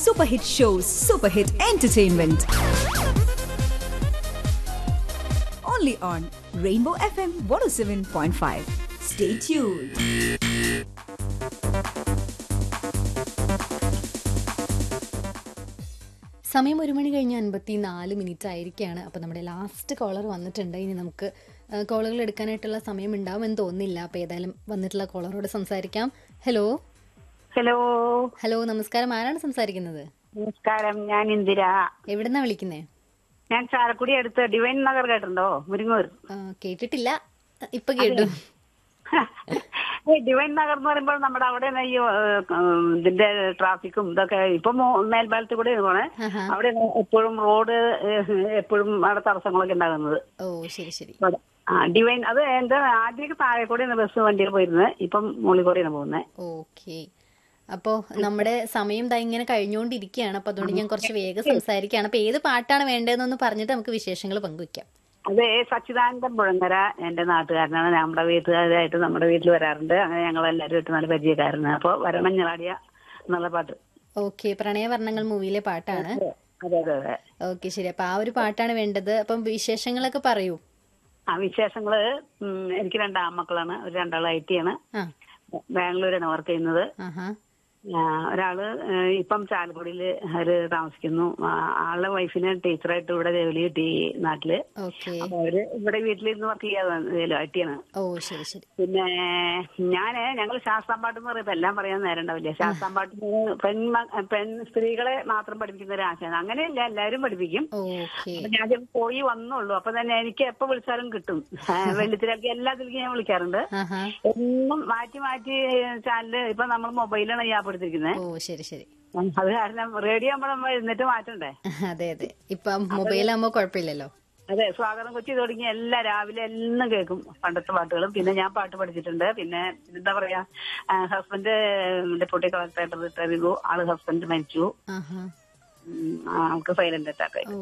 super hit shows, super hit entertainment. Only on Rainbow FM 107.5. Stay tuned. സമയം ഒരു മണി കഴിഞ്ഞ് അൻപത്തി നാല് മിനിറ്റ് ആയിരിക്കുകയാണ് അപ്പോൾ നമ്മുടെ ലാസ്റ്റ് കോളർ വന്നിട്ടുണ്ട് ഇനി നമുക്ക് കോളുകൾ എടുക്കാനായിട്ടുള്ള സമയം ഉണ്ടാവുമെന്ന് തോന്നുന്നില്ല അപ്പോൾ ഏതായാലും വന്നിട്ടുള്ള കോളറോട് സംസാരിക്കാം ഹലോ ഹലോ ഹലോ നമസ്കാരം ആരാണ് സംസാരിക്കുന്നത് നമസ്കാരം ഞാൻ ഇന്ദിര എവിടുന്നാ വിളിക്കുന്നേ ഞാൻ ചാലക്കുടി അടുത്ത് ഡിവൈൻ നഗർ കേട്ടിട്ടുണ്ടോ മുരിങ്ങൂർ ആ, കേട്ടിട്ടില്ല ഇപ്പൊ കേട്ടു ഈ ഡിവൈൻ നഗർ എന്ന് പറയുമ്പോൾ നമ്മുടെ അവിടെ നിന്ന് ഈ ഏഹ്, ഉം, ഇതിന്റെ ട്രാഫിക്കും ഇതൊക്കെ ഇപ്പൊ മോ- മേൽപ്പാലത്തിൽ കൂടെ പോണേ ആഹാ. അവിടെ എപ്പോഴും റോഡ് ഏഹ്, എപ്പോഴും അവിടെ തടസ്സങ്ങളൊക്കെ ഉണ്ടാകുന്നത് ഓ ശരി ശരി അവിടെ. ആ ഡിവൈൻ അത് എന്റെ ആദ്യമൊക്കെ താഴെ കൂടെയാണ് ബസ് വണ്ടിയിൽ പോയിരുന്നത് ഇപ്പം മുകളിൽ കൂടെയാണ് പോകുന്നത് ഓക്കെ അപ്പോൾ നമ്മുടെ സമയം ദാ ഇങ്ങനെ കഴിഞ്ഞുകൊണ്ടിരിക്കുകയാണ് അപ്പോൾ അതുകൊണ്ട് ഞാൻ കുറച്ച് വേഗം സംസാരിക്കുകയാണ് അപ്പോൾ ഏത് പാട്ടാണ് വേണ്ടതെന്നൊന്ന് പറഞ്ഞിട്ട് നമുക്ക് വിശേഷങ്ങൾ പങ്കുവയ്ക്കാം അത് സച്ചിദാനന്ദൻ പുഴങ്ങര എന്റെ നാട്ടുകാരനാണ് നമ്മുടെ വീട്ടുകാരായിട്ട് നമ്മുടെ വീട്ടിൽ വരാറുണ്ട് അങ്ങനെ ഞങ്ങൾ എല്ലാവരും നല്ല പരിചയക്കാരനാണ് അപ്പൊ വരണം ഞെളാടിയ എന്നുള്ള പാട്ട് ഓക്കെ പ്രണയവർണ്ണങ്ങൾ മൂവിയിലെ പാട്ടാണ് അതെ അതെ അതെ ഓക്കെ ശരി അപ്പൊ ആ ഒരു പാട്ടാണ് വേണ്ടത് അപ്പം വിശേഷങ്ങളൊക്കെ പറയൂ ആ വിശേഷങ്ങള് ഉം, എനിക്ക് രണ്ട് ആൺമക്കളാണ് ഒരു രണ്ടാൾ ഐ ടി ആണ് ആ ബാംഗ്ലൂരാണ് വർക്ക് ചെയ്യുന്നത് ആഹാ ആ, ഒരാള് ഏ, ഇപ്പം ചാലക്കുടിയില് അവര് താമസിക്കുന്നു ആ, ആളുടെ വൈഫിന് ടീച്ചറായിട്ട് ഇവിടെ ജോലി കിട്ടി നാട്ടില് ഓക്കെ അപ്പൊ അവര് ഇവിടെ വീട്ടിലിരുന്ന് വർക്ക് ചെയ്യാതെ ഐ ടി ആണ് ഓ ശരി ശരി പിന്നെ ഞാന് ഞങ്ങൾ ശാസ്താംപാട്ട് എന്ന് പറയുമ്പോ എല്ലാം പറയാൻ നേരം ഉണ്ടാവില്ല ശാസ്താംപാട്ട് പെൺ പെൺ സ്ത്രീകളെ മാത്രം പഠിപ്പിക്കുന്ന ഒരു ആശയാണ് അങ്ങനെയല്ല എല്ലാവരും പഠിപ്പിക്കും ഓക്കെ അപ്പൊ ഞാൻ ചിലപ്പോ പോയി വന്നുള്ളൂ അപ്പൊ തന്നെ എനിക്ക് എപ്പോ വിളിച്ചാലും കിട്ടും വെള്ളിത്തിരക്ക് എല്ലാത്തിലേക്കും ഞാൻ വിളിക്കാറുണ്ട് ആഹാ എന്നും മാറ്റി മാറ്റി ചാനല് ഇപ്പൊ നമ്മൾ മൊബൈലാണ് ഞാപ്പെടുത്തിരിക്കുന്നത് ഓ ശരി ശരി അത് കാരണം റേഡിയോ നമ്മൾ നമ്മൾ എഴുന്നേറ്റ് മാറ്റണ്ടേ അതെ അതെ ഇപ്പം മൊബൈലാകുമ്പോ കുഴപ്പമില്ലല്ലോ അതെ സ്വാഗതം കൊച്ചി തുടങ്ങി എല്ലാ രാവിലെ എല്ലാം കേൾക്കും പണ്ടത്തെ പാട്ടുകളും പിന്നെ ഞാൻ പാട്ട് പഠിച്ചിട്ടുണ്ട് പിന്നെ എന്താ പറയാ ഹസ്ബൻഡ് ഡെപ്യൂട്ടി കളക്ടറായിട്ട് റിട്ടയർ ചെയ്തു ആള് ഹസ്ബൻഡ് മരിച്ചു ആഹാ ഉം, ആൾക്ക് സൈലന്റ് അറ്റാക്ക്